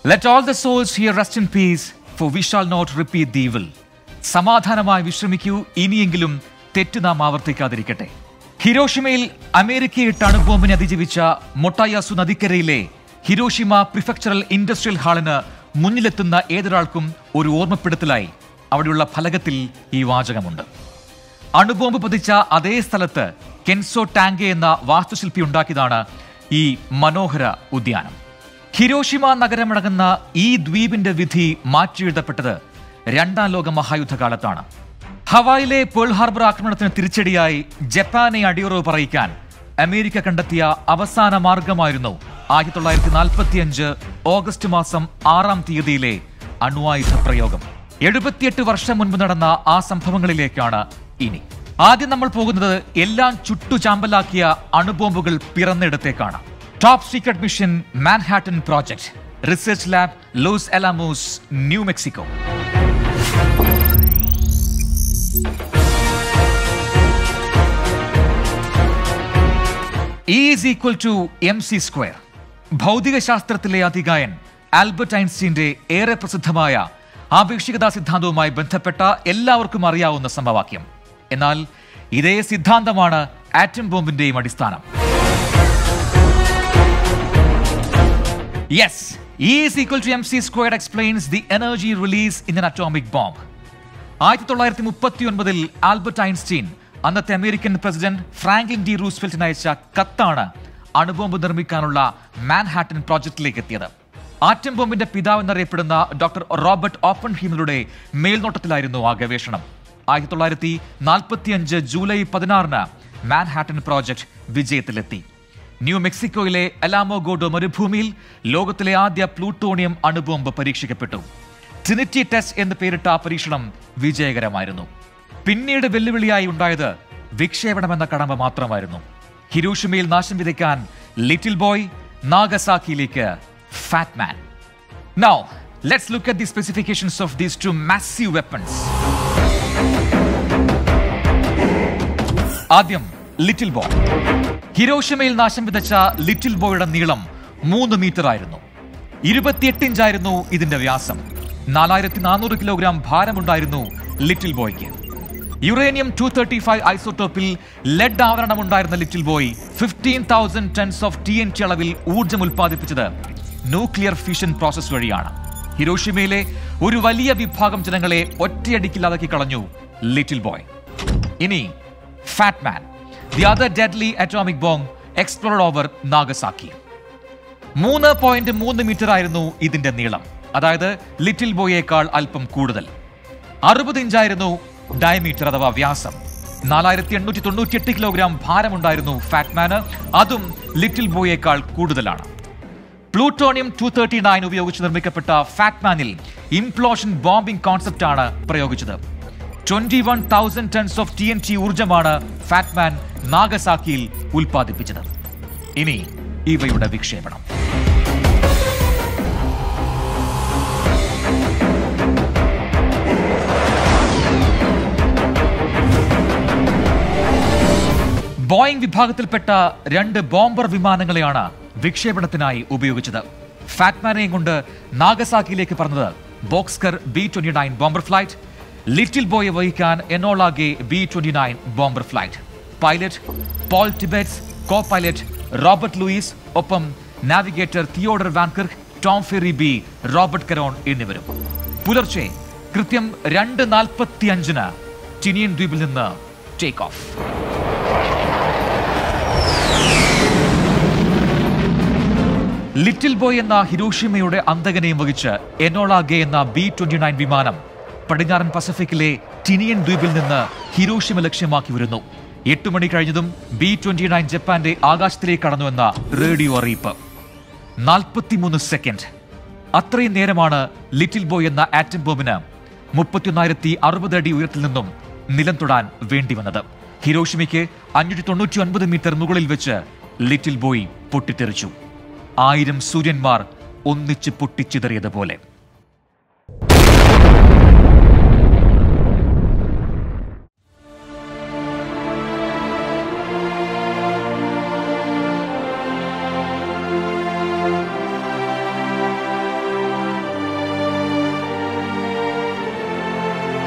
Let all the souls here rest in peace, for we shall not repeat the evil. സമാധാനമായി വിശ്രമിക്കൂ ഇനിയെങ്കിലും തെറ്റ് നാം ആവർത്തിക്കാതിരിക്കട്ടെ ഹിരോഷിമയിൽ അമേരിക്കയിട്ട് അണുബോംബിനെ അതിജീവിച്ച മൊട്ടായാസു നദിക്കരയിലെ ഹിരോഷിമ പ്രിഫെക്ചറൽ ഇൻഡസ്ട്രിയൽ ഹാളിന് മുന്നിലെത്തുന്ന ഏതൊരാൾക്കും ഒരു ഓർമ്മപ്പെടുത്തലായി അവിടെയുള്ള ഫലകത്തിൽ ഈ വാചകമുണ്ട് അണുബോംബ് പതിച്ച അതേ സ്ഥലത്ത് കെൻസോ ടാങ്കെ എന്ന വാസ്തുശില്പി ഉണ്ടാക്കിയതാണ് ഈ മനോഹര ഉദ്യാനം ഹിരോഷിമ നഗരമടങ്ങുന്ന ഈ ദ്വീപിന്റെ വിധി മാറ്റിയെഴുതപ്പെട്ടത് രണ്ടാം ലോക മഹായുദ്ധകാലത്താണ് ഹവായിലെ പേൾ ഹാർബർ ആക്രമണത്തിന് തിരിച്ചടിയായി ജപ്പാനെ അടിയുറവ് പറയിക്കാൻ അമേരിക്ക കണ്ടെത്തിയ അവസാന മാർഗമായിരുന്നു ആയിരത്തി തൊള്ളായിരത്തി നാൽപ്പത്തിയഞ്ച് ഓഗസ്റ്റ് മാസം ആറാം തീയതിയിലെ അണ്വായുധ പ്രയോഗം എഴുപത്തിയെട്ട് വർഷം മുൻപ് നടന്ന ആ സംഭവങ്ങളിലേക്കാണ് ഇനി ആദ്യം നമ്മൾ പോകുന്നത് എല്ലാം ചുട്ടുചാമ്പലാക്കിയ അണുബോംബുകൾ പിറന്നിടത്തേക്കാണ് top secret mission Manhattan project research lab Los Alamos New Mexico E is equal to M C square ഭൗതികശാസ്ത്രത്തിലെ അധികായൻ ആൽബർട്ട് ഐൻസ്റ്റീന്റെ ഏറെ പ്രസിദ്ധമായ ആപേക്ഷികതാ സിദ്ധാന്തവുമായി ബന്ധപ്പെട്ട എല്ലാവർക്കും അറിയാവുന്ന സമവാക്യം എന്നാൽ ഇതേ സിദ്ധാന്തമാണ് ആറ്റം ബോംബിന്റെയും അടിസ്ഥാനം yes E is equal to M C square explains the energy release in an atomic bomb ആയിരത്തി തൊള്ളായിരത്തി മുപ്പത്തി ഒൻപതിൽ ആൽബർട്ട് ഐൻസ്റ്റീൻ അന്നത്തെ അമേരിക്കൻ പ്രസിഡന്റ് ഫ്രാങ്ക്ലിൻ ഡി റൂസ്വെൽറ്റിന് അയച്ച കത്താണ് അണുബോംബ് നിർമ്മിക്കാനുള്ള മാൻഹാട്ടൻ പ്രോജക്റ്റിലേക്ക് എത്തിയത് ആറ്റം ബോംബിന്റെ പിതാവ് എന്നറിയപ്പെടുന്ന ഡോക്ടർ റോബർട്ട് ഓപ്പൺ ഹീമലുടെ മേൽനോട്ടത്തിലായിരുന്നു ആ ഗവേഷണം ആയിരത്തി തൊള്ളായിരത്തി നാൽപ്പത്തിയഞ്ച് ജൂലൈ പതിനാറിന് മാൻഹാട്ടൻ പ്രോജക്ട് വിജയത്തിലെത്തി ന്യൂ മെക്സിക്കോയിലെ അലാമോഗോഡോ മരുഭൂമിയിൽ ലോകത്തിലെ ആദ്യ പ്ലൂട്ടോണിയം അണുബോംബ് പരീക്ഷിക്കപ്പെട്ടു ട്രിനിറ്റി ടെസ്റ്റ് എന്ന് പേരിട്ട ആ പരീക്ഷണം വിജയകരമായിരുന്നു പിന്നീട് വെല്ലുവിളിയായി ഉണ്ടായത് വിക്ഷേപണമെന്ന കടമ മാത്രമായിരുന്നു ഹിരോഷിമയിൽ നാശം വിതയ്ക്കാൻ ലിറ്റിൽ ബോയ് നാഗസാക്കിയിലേക്ക് Fat Man now let's look at the specifications of these two massive weapons ആദ്യം ലിറ്റിൽ ബോയ് ഹിരോഷിമയിൽ നാശം വിതച്ച ലിറ്റിൽ ബോയുടെ നീളം മൂന്ന് മീറ്റർ ആയിരുന്നു ഇരുപത്തിയെട്ട് ഇഞ്ചായിരുന്നു ഇതിന്റെ വ്യാസം നാലായിരത്തി നാനൂറ് കിലോഗ്രാം ഭാരമുണ്ടായിരുന്നു ലിറ്റിൽ ബോയ്ക്ക് യുറേനിയം ടു തേർട്ടി ഫൈവ് ഐസോട്ടോപ്പിൽ ലെഡ് ആവരണമുണ്ടായിരുന്ന little boy fifteen thousand tons of T N T അളവിൽ ഊർജ്ജം ഉൽപ്പാദിപ്പിച്ചത് ന്യൂക്ലിയർ ഫിഷൻ പ്രോസസ് വഴിയാണ് ഹിരോഷിമയിലെ ഒരു വലിയ വിഭാഗം ജനങ്ങളെ ഒറ്റയടിക്കില്ലാതാക്കി കളഞ്ഞു ലിറ്റിൽ ബോയ് ഇനി Fat Man the other deadly atomic bomb explored over Nagasaki മൂന്ന് പോയിന്റ് മൂന്ന് മീറ്റർ ആയിരുന്നു ഇതിന്റെ നീളം അതായത് ലിറ്റിൽ ബോയേക്കാൾ അല്പം കൂടുതൽ അറുപത് ഇഞ്ചായിരുന്നു ഡയമീറ്റർ അഥവാ വ്യാസം നാലായിരത്തി എണ്ണൂറ്റി തൊണ്ണൂറ്റിയെട്ട് കിലോഗ്രാം ഭാരമുണ്ടായിരുന്നു ഫാറ്റ്മാന് അതും ലിറ്റിൽ ബോയേക്കാൾ കൂടുതലാണ് പ്ലൂട്ടോണിയം ടു തേർട്ടി നയൻ ഉപയോഗിച്ച് നിർമ്മിക്കപ്പെട്ട ഫാറ്റ്മാനിൽ ഇംപ്ലോഷൻ ബോംബിംഗ് കോൺസെപ്റ്റാണ് പ്രയോഗിച്ചത് twenty one thousand tons of T N T ഊർജ്ജമാണ് ഫാറ്റ്മാൻ നാഗസാക്കിയിൽ ഉൽപ്പാദിപ്പിച്ചത് ഇനി ഇവയുടെ വിക്ഷേപണം ബോയിങ് വിഭാഗത്തിൽപ്പെട്ട രണ്ട് ബോംബർ വിമാനങ്ങളെയാണ് വിക്ഷേപണത്തിനായി ഉപയോഗിച്ചത് ഫാറ്റ്മാനെയും കൊണ്ട് നാഗസാക്കിയിലേക്ക് പറഞ്ഞത് Bockscar B twenty nine bomber flight little ബോയെ വഹിക്കാൻ Enola Gay B twenty nine bomber flight pilot Paul Tibbets co pilot Robert Lewis ഒപ്പം navigator Theodore Van Kirk Tom Ferebee Robert Caron എന്നിവരും പുലർച്ചെ കൃത്യം രണ്ട് നാൽപ്പത്തി അഞ്ചിന് ചിനിയൻ ദ്വീപിൽ നിന്ന് ടേക്ക് ഓഫ് ലിറ്റിൽ ബോയ് എന്ന ഹിരോഷിമയുടെ അന്തകനെയും വഹിച്ച് എനോളാഗെ എന്ന ബി ട്വന്റി നയൻ വിമാനം പടിഞ്ഞാറൻ പസഫിക്കിലെ ടിനിയൻ ദ്വീപിൽ നിന്ന് ഹിരോഷിമ ലക്ഷ്യമാക്കി വരുന്നു എട്ട് മണി കഴിഞ്ഞതും ബി ട്വന്റി നയൻ ജപ്പാന്റെ ആകാശത്തിലേക്ക് കടന്നുവെന്ന റേഡിയോ അറിയിപ്പ് നാൽപ്പത്തിമൂന്ന് സെക്കൻഡ് അത്രയും നേരമാണ് ലിറ്റിൽ ബോയ് എന്ന ആറ്റം ബോംബിന് മുപ്പത്തിയൊന്നായിരത്തി അറുപത് അടി ഉയരത്തിൽ നിന്നും നിലം തൊടാൻ വേണ്ടി വന്നത് ഹിരോഷിമയ്ക്ക് അഞ്ഞൂറ്റി തൊണ്ണൂറ്റി ഒൻപത് മീറ്റർ മുകളിൽ വെച്ച് ലിറ്റിൽ ബോയ് പൊട്ടിത്തെറിച്ചു ആയിരം സൂര്യന്മാർ ഒന്നിച്ച് പൊട്ടിച്ചിതറിയതുപോലെ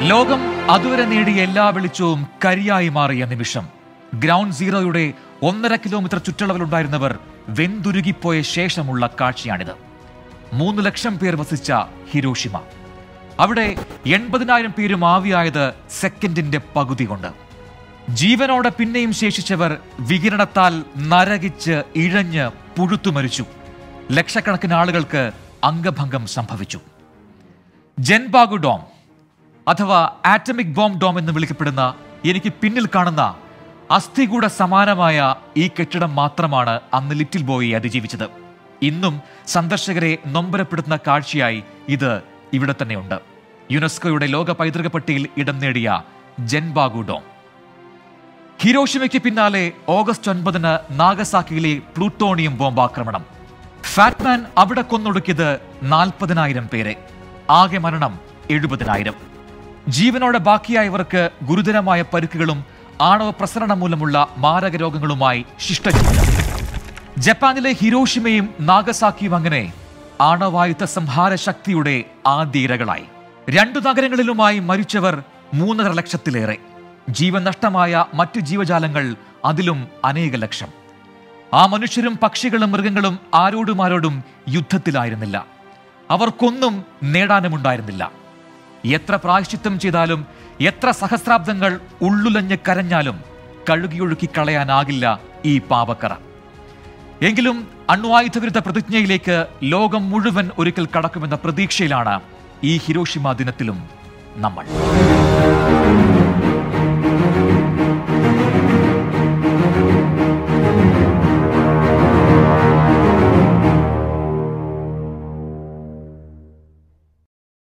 ലോകം അതുവരെ നേടിയ എല്ലാ വെളിച്ചവും കരിയായി മാറിയ നിമിഷം ഗ്രൗണ്ട് സീറോയുടെ ഒന്നര കിലോമീറ്റർ ചുറ്റളവിലുണ്ടായിരുന്നവർ വെന്തുരുകിപ്പോയ ശേഷമുള്ള കാഴ്ചയാണിത് മൂന്ന് ലക്ഷം പേർ വസിച്ച ഹിരോഷിമ അവിടെ എൺപതിനായിരം പേരും ആവിയായത് സെക്കൻഡിന്റെ പകുതി കൊണ്ട് ജീവനോടെ പിന്നെയും ശേഷിച്ചവർ വികിരണത്താൽ നരകിച്ച് ഇഴഞ്ഞ് പുഴുത്തു മരിച്ചു ലക്ഷക്കണക്കിന് ആളുകൾക്ക് അംഗഭംഗം സംഭവിച്ചു ജൻബാഗു ഡോം അഥവാ ആറ്റമിക് ബോംബ് ഡോം എന്ന് വിളിക്കപ്പെടുന്ന എനിക്ക് പിന്നിൽ കാണുന്ന അസ്ഥികൂട സമാനമായ ഈ കെട്ടിടം മാത്രമാണ് അന്ന് ലിറ്റിൽ ബോയെ അതിജീവിച്ചത് ഇന്നും സന്ദർശകരെ നൊമ്പരപ്പെടുത്തുന്ന കാഴ്ചയായി ഇത് ഇവിടെ തന്നെയുണ്ട് യുനെസ്കോയുടെ ലോക പൈതൃക പട്ടികയിൽ ഇടം നേടിയ ജൻബാഗു ഡോം ഹിരോഷിമയ്ക്ക് പിന്നാലെ ഓഗസ്റ്റ് ഒൻപതിന് നാഗസാക്കിയിലെ പ്ലൂട്ടോണിയം ബോംബാക്രമണം ഫാറ്റ്മാൻ അവിടെ കൊന്നൊടുക്കിയത് നാൽപ്പതിനായിരം പേരെ ആകെ മരണം എഴുപതിനായിരം ജീവനോടെ ബാക്കിയായവർക്ക് ഗുരുതരമായ പരിക്കുകളും ആണവ പ്രസരണം മൂലമുള്ള മാരക രോഗങ്ങളുമായി ശിഷ്ടജീവിതം ജപ്പാനിലെ ഹിരോഷിമയും നാഗസാക്കിയും അങ്ങനെ ആണവായുധ സംഹാര ശക്തിയുടെ ആദ്യ ഇരകളായി രണ്ടു നഗരങ്ങളിലുമായി മരിച്ചവർ മൂന്നര ലക്ഷത്തിലേറെ ജീവൻ നഷ്ടമായ മറ്റു ജീവജാലങ്ങൾ അതിലും അനേക ലക്ഷം ആ മനുഷ്യരും പക്ഷികളും മൃഗങ്ങളും ആരോടും ആരോടും യുദ്ധത്തിലായിരുന്നില്ല അവർക്കൊന്നും നേടാനുമുണ്ടായിരുന്നില്ല എത്ര പ്രായശ്ചിത്തം ചെയ്താലും എത്ര സഹസ്രാബ്ദങ്ങൾ ഉള്ളുലഞ്ഞ് കരഞ്ഞാലും കഴുകിയൊഴുക്കി കളയാനാകില്ല ഈ പാപക്കറ എങ്കിലും അണ്വായുധ വിരുദ്ധ പ്രതിജ്ഞയിലേക്ക് ലോകം മുഴുവൻ ഒരിക്കൽ കടക്കുമെന്ന പ്രതീക്ഷയിലാണ് ഈ ഹിരോഷിമ ദിനത്തിലും നമ്മൾ